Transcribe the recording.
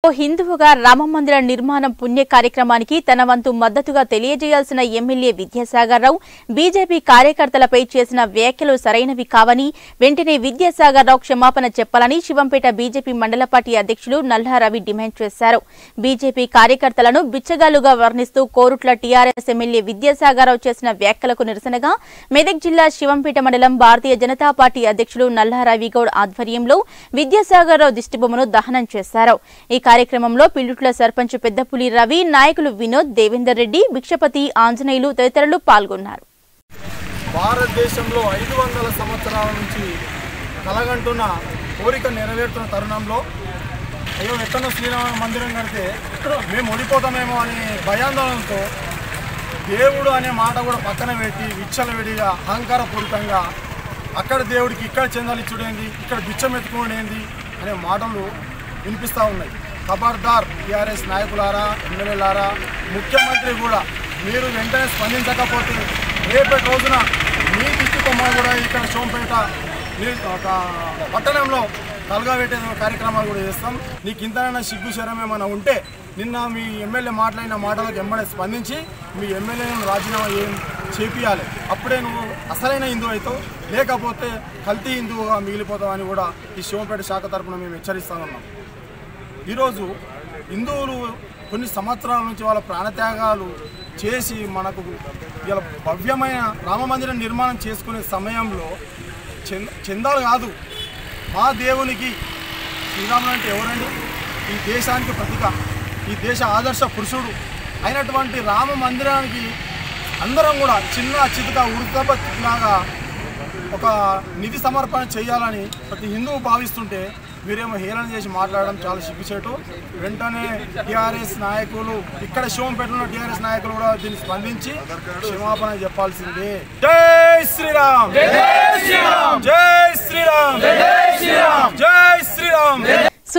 హిందువుగా రామమందిర నిర్మాణం పుణ్య కార్యక్రమానికి తన వంతు మద్దతుగా తెలియజేయాల్సిన ఎమ్మెల్యే విద్యాసాగర్ రావు బీజేపీ కార్యకర్తలపై చేసిన వ్యాఖ్యలు సరైనవి కావని వెంటనే విద్యాసాగర్ రావు క్షమాపణ చెప్పాలని శివంపేట బీజేపీ మండల పార్టీ అధ్యక్షులు నల్లా రవి డిమాండ్ చేశారు బీజేపీ కార్యకర్తలను బిచ్చగాలుగా వర్ణిస్తూ కోరుట్ల టీఆర్ఎస్ ఎమ్మెల్యే విద్యాసాగర్ రావు చేసిన వ్యాఖ్యలకు నిరసనగా మెదక్ జిల్లా శివంపేట మండలం భారతీయ జనతా పార్టీ అధ్యక్షులు నల్లా రవిగౌడ్ ఆధ్వర్యంలో విద్యాసాగర్ రావు దిష్టిబొమ్మను దహనం చేశారు ఈ కార్యక్రమంలో పిల్లుట్ల సర్పంచ్ పెద్దపులి రవి నాయకులు వినోద్ దేవేందర్ రెడ్డి భిక్షపతి ఆంజనేయులు తదితరులు పాల్గొన్నారు భారతదేశంలో ఐదు వందల సంవత్సరాల నుంచి కలగంటున్న కోరిక నెరవేరుతున్న తరుణంలో అయ్యో ఎక్కడో శ్రీరామ మందిరం కడితే మేము ఓడిపోతామేమో అనే భయాందోళనతో దేవుడు అనే మాట కూడా పక్కన పెట్టి విచ్చలవిడిగా అహంకారపూరితంగా అక్కడ దేవుడికి ఇక్కడ చెందాలిచ్చుడేంది ఇక్కడ బిచ్చం ఎత్తుకోడేంది అనే మాటలు వినిపిస్తూ ఉన్నాయి ఖబర్దార్ టీఆర్ఎస్ నాయకులారా ఎమ్మెల్యేలారా ముఖ్యమంత్రి కూడా మీరు వెంటనే స్పందించకపోతే రేపటి రోజున మీ దిష్టి కొమ్మ కూడా ఇక్కడ సోంపేట నీ- ఒక పట్టణంలో కలగబెట్టే కార్యక్రమాలు కూడా చేస్తాం నీకు ఇంతనైనా సిగ్గు శరం ఏమైనా ఉంటే నిన్న మీ ఎమ్మెల్యే మాట్లాడిన మాటలకు ఎమ్మడే స్పందించి మీ ఎమ్మెల్యేను రాజీనామా ఏం చేపియాలి అప్పుడే నువ్వు అసలైన హిందువు అవుతావు లేకపోతే కల్తీ హిందువుగా మిగిలిపోతావు అని కూడా ఈ శివంపేట శాఖ తరపున మేము హెచ్చరిస్తా ఉన్నాం ఈరోజు హిందువులు కొన్ని సంవత్సరాల నుంచి వాళ్ళ ప్రాణత్యాగాలు చేసి మనకు ఇలా భవ్యమైన రామమందిరం నిర్మాణం చేసుకునే సమయంలో చంద చందాలు కాదు మా దేవునికి శ్రీరాముడు అంటే ఎవరండి ఈ దేశానికి ప్రతీక ఈ దేశ ఆదర్శ పురుషుడు అయినటువంటి రామ మందిరానికి అందరం కూడా చిన్న చితుక ఉడకబలాగా ఒక నిధి సమర్పణ చేయాలని ప్రతి హిందువు భావిస్తుంటే మీరేమో హేళన చేసి మాట్లాడడం చాలా సిగ్గుచేటు వెంటనే టీఆర్ఎస్ నాయకులు ఇక్కడ శివంపేటలో ఉన్న టీఆర్ఎస్ నాయకులు కూడా దీన్ని స్పందించి క్షమాపణ చెప్పాల్సిందే జై శ్రీరామ్ జై